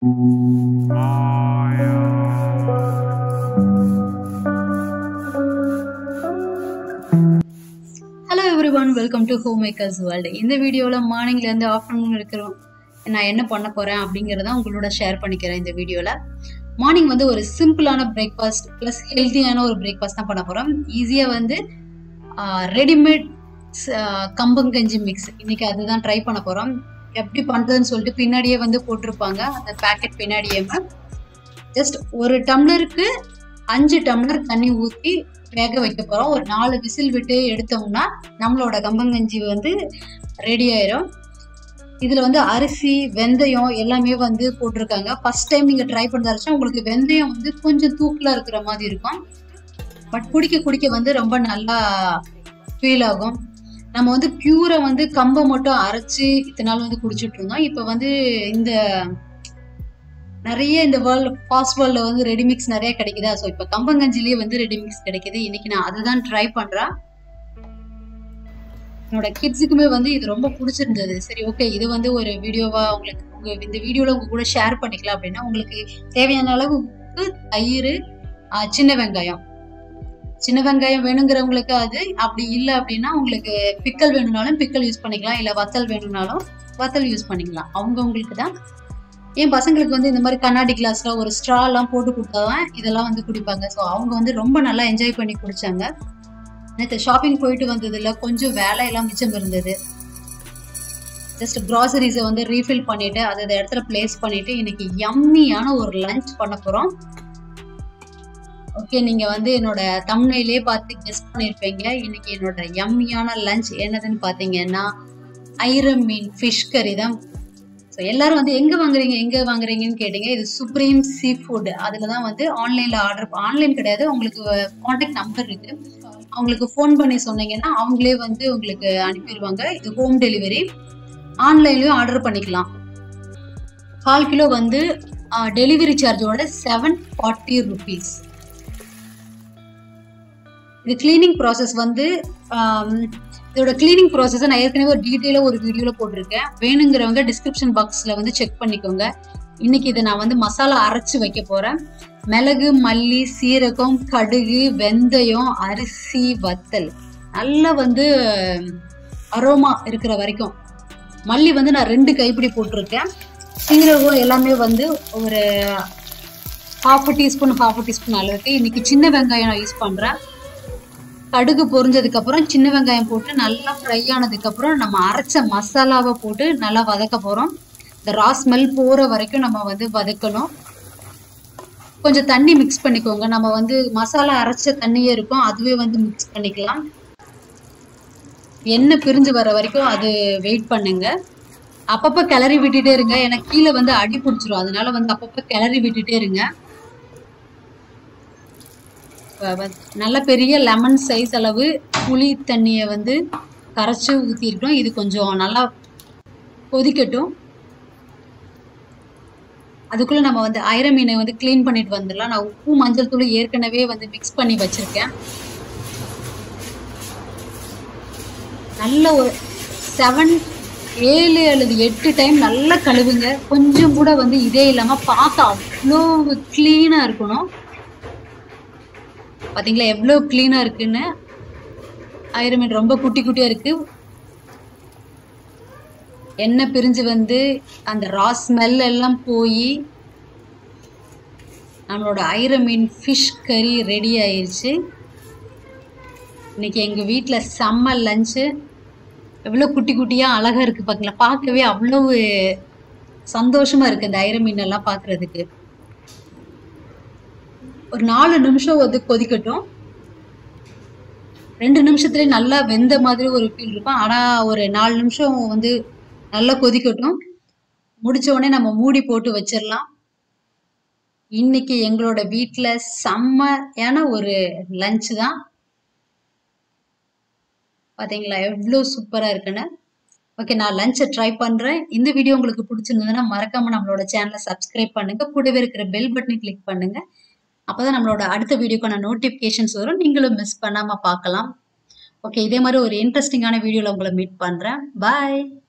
hello everyone welcome to home makers world இந்த வீடியோவில் மார்னிங்லேருந்து afternoon இருக்கிறோம் நான் என்ன பண்ண போகிறேன் அப்படிங்கிறத உங்களோட ஷேர் பண்ணிக்கிறேன் இந்த வீடியோவில் மார்னிங் வந்து ஒரு சிம்பிளான பிரேக்ஃபாஸ்ட் ப்ளஸ் ஹெல்த்தியான ஒரு பிரேக்ஃபாஸ்ட் தான் பண்ண போகிறோம் ஈஸியாக வந்து ரெடிமேட் கம்பங்கஞ்சி மிக்ஸ் இன்னைக்கு அதுதான் ட்ரை பண்ண போகிறோம் எப்படி பண்ணுறதுன்னு சொல்லிட்டு பின்னாடியே வந்து போட்டிருப்பாங்க அந்த பேக்கெட் பின்னாடியே ஜஸ்ட் ஒரு டம்ளருக்கு அஞ்சு டம்ளர் தண்ணி ஊற்றி வேக வைக்க போகிறோம் ஒரு நாலு விசில் விட்டு எடுத்தோம்னா நம்மளோட கம்பங்கஞ்சி வந்து ரெடி ஆயிரும் இதில் வந்து அரிசி வெந்தயம் எல்லாமே வந்து போட்டிருக்காங்க ஃபர்ஸ்ட் டைம் நீங்கள் ட்ரை பண்ணுறதாச்சும் உங்களுக்கு வெந்தயம் வந்து கொஞ்சம் தூக்கலாக இருக்கிற மாதிரி இருக்கும் பட் குடிக்க குடிக்க வந்து ரொம்ப நல்லா ஃபீல் ஆகும் நம்ம வந்து பியூரை வந்து கம்பை மட்டும் அரைச்சி இத்தனை நாள் வந்து குடிச்சிட்டு இருந்தோம் இப்போ வந்து இந்த நிறைய இந்த வேர்ல்டு ஃபாஸ்ட் வேர்ல்டில் வந்து ரெடிமிக்ஸ் நிறைய கிடைக்குதா ஸோ இப்போ கம்பங்கஞ்சிலேயே வந்து ரெடிமிக்ஸ் கிடைக்குது இன்னைக்கு நான் அதுதான் ட்ரை பண்ணுறேன் என்னோட கிட்ஸுக்குமே வந்து இது ரொம்ப பிடிச்சிருந்தது சரி ஓகே இது வந்து ஒரு வீடியோவா உங்களுக்கு உங்க இந்த வீடியோவில் உங்க கூட ஷேர் பண்ணிக்கலாம் அப்படின்னா உங்களுக்கு தேவையான அளவு உப்பு தயிர் சின்ன வெங்காயம் சின்ன வெங்காயம் வேணுங்கிறவங்களுக்கு அது அப்படி இல்லை அப்படின்னா உங்களுக்கு பிக்கல் வேணும்னாலும் பிக்கல் யூஸ் பண்ணிக்கலாம் இல்லை வத்தல் வேணும்னாலும் வத்தல் யூஸ் பண்ணிக்கலாம் அவங்கவுங்களுக்கு தான் என் பசங்களுக்கு வந்து இந்த மாதிரி கண்ணாடி கிளாஸ்ல ஒரு ஸ்ட்ராலாம் போட்டு கொடுத்தாதான் இதெல்லாம் வந்து குடிப்பாங்க ஸோ அவங்க வந்து ரொம்ப நல்லா என்ஜாய் பண்ணி குடிச்சாங்க நேற்று ஷாப்பிங் போயிட்டு வந்ததுல கொஞ்சம் வேலையெல்லாம் மிச்சம் இருந்தது ஜஸ்ட் க்ராசரிஸை வந்து ரீஃபில் பண்ணிட்டு அதை அந்த இடத்துல பிளேஸ் பண்ணிட்டு இன்னைக்கு யம்மியான ஒரு லஞ்ச் பண்ண போறோம் ஓகே நீங்க வந்து என்னோட தமிழ்நிலே பார்த்து கெஸ்ட் பண்ணியிருப்பீங்க இன்னைக்கு என்னோட யம்மியான லஞ்ச் என்னதுன்னு பார்த்தீங்கன்னா ஐரம் மீன் ஃபிஷ் கறி தான் ஸோ எல்லாரும் வந்து எங்கே வாங்குறீங்க எங்கே வாங்குறீங்கன்னு கேட்டீங்க இது சுப்ரீம் சீ ஃபுட் அதில் தான் வந்து ஆன்லைனில் ஆர்டர் ஆன்லைன் கிடையாது உங்களுக்கு காண்டாக்ட் நம்பர் இருக்கு அவங்களுக்கு ஃபோன் பண்ணி சொன்னீங்கன்னா அவங்களே வந்து உங்களுக்கு அனுப்பிடுவாங்க இது ஹோம் டெலிவரி ஆன்லைன்லேயும் ஆர்டர் பண்ணிக்கலாம் கால் கிலோ வந்து டெலிவரி சார்ஜோட செவன் ஃபார்ட்டி ருபீஸ் இது கிளீனிங் ப்ராசஸ் வந்து இதோட கிளீனிங் ப்ராசஸை நான் ஏற்கனவே ஒரு டீட்டெயிலாக ஒரு வீடியோவில் போட்டிருக்கேன் வேணுங்கிறவங்க டிஸ்கிரிப்ஷன் பாக்ஸில் வந்து செக் பண்ணிக்கோங்க இன்னைக்கு இதை நான் வந்து மசாலா அரைச்சி வைக்க போகிறேன் மிளகு மல்லி சீரகம் கடுகு வெந்தயம் அரிசி வத்தல் நல்லா வந்து அரோமா இருக்கிற வரைக்கும் மல்லி வந்து நான் ரெண்டு கைப்பிடி போட்டிருக்கேன் சீரகம் எல்லாமே வந்து ஒரு ஹாஃப் டீஸ்பூன் ஹாஃப் டீஸ்பூன் அளவுக்கு இன்னைக்கு சின்ன வெங்காயம் நான் யூஸ் பண்ணுறேன் கடுகு பொரிஞ்சதுக்கு அப்புறம் சின்ன வெங்காயம் போட்டு நல்லா ஃப்ரை ஆனதுக்கு அப்புறம் நம்ம அரைச்ச மசாலாவை போட்டு நல்லா வதக்க போறோம் இந்த ரா ஸ்மெல் போற வரைக்கும் நம்ம வந்து வதக்கணும் கொஞ்சம் தண்ணி மிக்ஸ் பண்ணிக்கோங்க நம்ம வந்து மசாலா அரைச்ச தண்ணியே இருக்கும் அதுவே வந்து மிக்ஸ் பண்ணிக்கலாம் எண்ணெய் பிரிஞ்சு வர வரைக்கும் அது வெயிட் பண்ணுங்க அப்பப்போ கிளறி விட்டுட்டே இருங்க ஏன்னா கீழே வந்து அடி பிடிச்சிரும் அதனால வந்து அப்பப்போ கிளறி விட்டுட்டே இருங்க நல்ல பெரிய லெமன் சைஸ் அளவு புளி தண்ணியை வந்து கரைச்சி ஊற்றிருக்கோம் இது கொஞ்சம் நல்லா கொதிக்கட்டும் அதுக்குள்ளே நம்ம வந்து ஐர மீனை வந்து க்ளீன் பண்ணிட்டு வந்துடலாம் நான் உப்பு மஞ்சள் தூள் ஏற்கனவே வந்து மிக்ஸ் பண்ணி வச்சுருக்கேன் நல்ல ஒரு செவன் ஏழு அல்லது எட்டு டைம் நல்லா கழுவுங்க கொஞ்சம் கூட வந்து இதே இல்லாமல் பார்க்க அவ்வளோ க்ளீனாக இருக்கணும் பார்த்தீங்களா எவ்வளோ க்ளீனாக இருக்குன்னு ஐரமீன் ரொம்ப குட்டி குட்டியாக இருக்கு எண்ணெய் பிரிஞ்சு வந்து அந்த ரா ஸ்மெல் எல்லாம் போய் நம்மளோட ஐரமீன் ஃபிஷ் கறி ரெடி ஆயிடுச்சு இன்னைக்கு எங்கள் வீட்டில் செம்ம லஞ்சு எவ்வளோ குட்டி குட்டியாக அழகாக இருக்குது பார்த்தீங்களா பார்க்கவே அவ்வளவு சந்தோஷமாக இருக்குது இந்த ஐரமீன் எல்லாம் பார்க்குறதுக்கு ஒரு நாலு நிமிஷம் வந்து கொதிக்கட்டும் ரெண்டு நிமிஷத்துலேயே நல்லா வெந்த மாதிரி ஒரு ஃபீல் இருக்கும் ஆனால் ஒரு நாலு நிமிஷம் வந்து நல்லா கொதிக்கட்டும் முடிச்ச உடனே நம்ம மூடி போட்டு வச்சிடலாம் இன்னைக்கு எங்களோட வீட்டில் செம்மையான ஒரு லஞ்ச் தான் பார்த்தீங்களா எவ்வளோ சூப்பராக இருக்குன்னு ஓகே நான் லஞ்சை ட்ரை பண்ணுறேன் இந்த வீடியோ உங்களுக்கு பிடிச்சிருந்ததுன்னா மறக்காம நம்மளோட சேனலை சப்ஸ்கிரைப் பண்ணுங்க கூடவே இருக்கிற பெல் பட்டனை கிளிக் பண்ணுங்க அப்பதான் நம்மளோட அடுத்த வீடியோக்கான நோட்டிஃபிகேஷன்ஸ் வரும் நீங்களும் மிஸ் பண்ணாம பார்க்கலாம் ஓகே இதே மாதிரி ஒரு இன்ட்ரெஸ்டிங்கான வீடியோவில் உங்களை மீட் பண்ணுறேன் பாய்